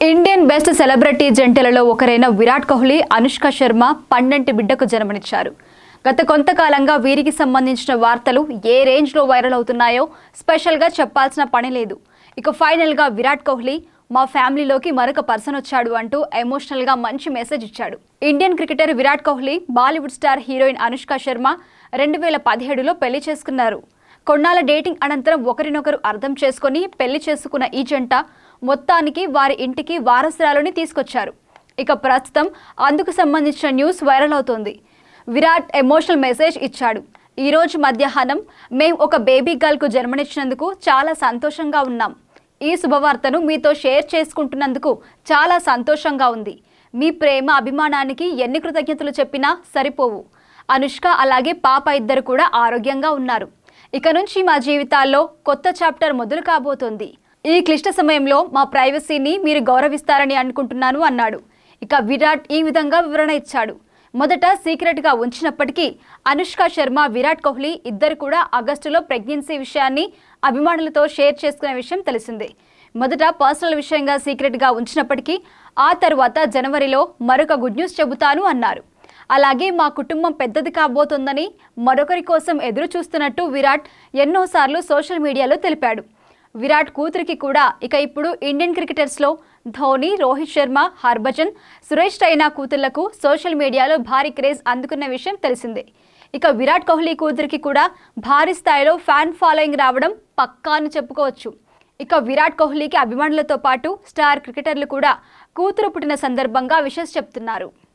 Indian best celebrity జంటలలో ఒకరైన విరాట్ కోహ్లీ అనుష్క శర్మ పన్నెంటి బిడ్డకు జన్మనిచ్చారు గత కొంతకాలంగా వీరికి సంబంధించిన వార్తలు ఏ రేంజ్లో వైరల్ అవుతున్నాయో స్పెషల్గా చెప్పాల్సిన పని లేదు ఇక ఫైనల్గా విరాట్ కోహ్లీ మా ఫ్యామిలీలోకి మరొక పర్సన్ వచ్చాడు అంటూ ఎమోషనల్గా మంచి మెసేజ్ ఇచ్చాడు Indian cricketer Virat Kohli Bollywood star heroine Anushka Sharma రెండు వేల పదిహేడులో పెళ్లి చేసుకున్నారు కొన్నాళ్ళ డేటింగ్ అనంతరం ఒకరినొకరు అర్థం చేసుకొని పెళ్లి చేసుకున్న ఈ జంట మొత్తానికి వారి ఇంటికి వారసురాలని తీసుకొచ్చారు ఇక ప్రస్తుతం అందుకు సంబంధించిన న్యూస్ వైరల్ అవుతోంది విరాట్ ఎమోషనల్ మెసేజ్ ఇచ్చాడు ఈ రోజు మధ్యాహ్నం మేం ఒక బేబీ గర్ల్కు జన్మనిచ్చినందుకు చాలా సంతోషంగా ఉన్నాం ఈ శుభవార్తను మీతో షేర్ చేసుకుంటున్నందుకు చాలా సంతోషంగా ఉంది మీ ప్రేమ అభిమానానికి ఎన్ని కృతజ్ఞతలు చెప్పినా సరిపోవు అనుష్క అలాగే పాప ఇద్దరు కూడా ఆరోగ్యంగా ఉన్నారు ఇక నుంచి మా జీవితాల్లో కొత్త చాప్టర్ మొదలు కాబోతోంది ఈ క్లిష్ట సమయంలో మా ప్రైవసీని మీరు గౌరవిస్తారని అనుకుంటున్నాను అన్నాడు ఇక విరాట్ ఈ విధంగా వివరణ ఇచ్చాడు మొదట సీక్రెట్గా ఉంచినప్పటికీ అనుష్క శర్మ విరాట్ కోహ్లీ ఇద్దరు కూడా ఆగస్టులో ప్రెగ్నెన్సీ విషయాన్ని అభిమానులతో షేర్ చేసుకునే విషయం తెలిసిందే మొదట పర్సనల్ విషయంగా సీక్రెట్గా ఉంచినప్పటికీ ఆ తరువాత జనవరిలో మరొక గుడ్ న్యూస్ చెబుతాను అన్నారు అలాగే మా కుటుంబం పెద్దది కాబోతోందని మరొకరి కోసం ఎదురు చూస్తున్నట్టు విరాట్ ఎన్నోసార్లు సోషల్ మీడియాలో తెలిపాడు విరాట్ కూతురికి కూడా ఇక ఇప్పుడు ఇండియన్ క్రికెటర్స్లో ధోని రోహిత్ శర్మ హర్భజన్ సురేష్ రైనా కూతుళ్లకు సోషల్ మీడియాలో భారీ క్రేజ్ అందుకున్న విషయం తెలిసిందే ఇక విరాట్ కోహ్లీ కూతురికి కూడా భారీ స్థాయిలో ఫ్యాన్ ఫాలోయింగ్ రావడం పక్కా అని చెప్పుకోవచ్చు ఇక విరాట్ కోహ్లీకి అభిమానులతో పాటు స్టార్ క్రికెటర్లు కూడా కూతురు పుట్టిన సందర్భంగా విషెస్ చెప్తున్నారు